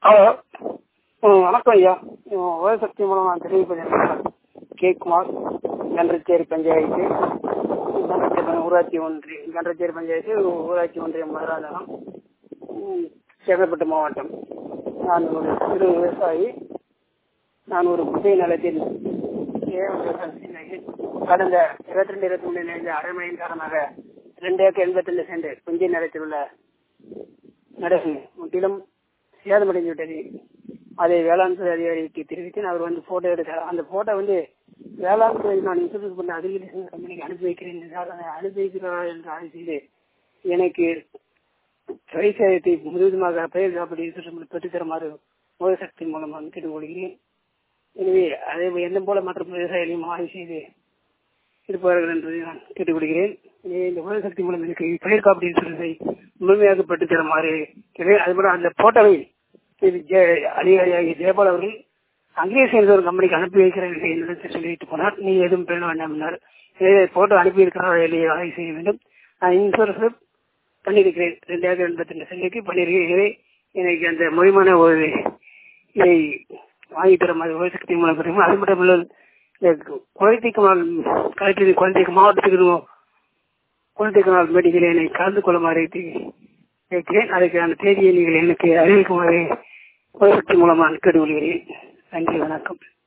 Hello ம் வணக்கம் ஐயா ஓசக்தி மூலம் நான் தெரிவிப்பது கே குமார் கன்றச்சேரி பஞ்சாயத்து கன்றச்சேரி ஊராட்சி ஒன்றியம் கன்றச்சேரி பஞ்சாயத்து ஊராட்சி ஒன்றியம் மதுராந்தகம் ம், செங்கல்பட்டு மாவட்டம் நான் ஒரு சிறு விவசாயி நான் ஒரு புதிய நிலத்தில் ஏன் விவசாயம் கடந்த இருபத்தி ரெண்டு இருபத்தி மூணு நிறைந்த அரைமழையின் காரணமாக ரெண்டு ஏக்கர் எண்பத்தி ரெண்டு சென்ட் புஞ்சை நிலத்தில் உள்ள நடவு முற்றிலும் சேதமடைந்து விட்டது அதை வேளாண் துறை அதிகாரிக்கு தெரிவித்தேன் அவர் வந்து போட்டோ எடுத்தார் அந்த போட்டோ வந்து வேளாண் துறை நான் இன்சூரன்ஸ் பண்ண அக்ரிகல்ச்சர் கம்பெனிக்கு அனுப்பி வைக்கிறேன் என்றால் அதை அனுப்பி வைக்கிறாரா என்று ஆய்வு செய்து எனக்கு பயிர் சேதத்தை முழுவதுமாக பயிர் காப்பீடு இன்சூரன்ஸ் பெற்றுத்தருமாறு மோத சக்தி மூலம் வந்து கேட்டுக்கொள்கிறேன் எனவே அதே என்ன போல மற்ற விவசாயிகளையும் ஆய்வு செய்து இருப்பார்கள் என்று நான் கேட்டுக்கொள்கிறேன் எனவே இந்த மோத சக்தி மூலம் எனக்கு பயிர் காப்பீடு இன்சூரன்ஸை முழுமையாக பெற்றுத் தருமாறு கேட்கிறேன். அதுபோல அந்த போட்டோவை இது ஜெ- அதிகாரியாகிய ஜெயபால் அவர்கள் அங்கேயே சேர்ந்த ஒரு கம்பெனிக்கு அனுப்பி வைக்கிறேன் என்று என்னிடத்தில் சொல்லிட்டு போனார் நீ எதுவும் பேண வேண்டாம் என்றார் எனவே போட்டோ அனுப்பி இருக்கிறாரா இல்லையா ஆய்வு செய்ய வேண்டும் நான் இன்சூரன்ஸ் பண்ணியிருக்கிறேன் ரெண்டு ஏக்கர் எண்பத்தி ரெண்டு சென்னைக்கு பண்ணியிருக்கிறேன் எனவே எனக்கு அந்த முழுமையான ஒரு இதை வாங்கி தர மாதிரி ஒரு சக்தி மூலம் பெறும் அது மட்டும் இல்ல இந்த குழந்தைக்கு நாள் கலெக்டர் குழந்தைக்கு மாவட்டத்துக்கு குழந்தைக்கு நாள் மீட்டிங்கில் என்னை கலந்து கொள்ளுமாறு கேட்கிறேன் அதுக்கான தேதியை நீங்கள் எனக்கு அறிவிக்குமாறு ஒரு சக்தி மூலமாக கேட்டுக்கொள்கிறேன் நன்றி வணக்கம்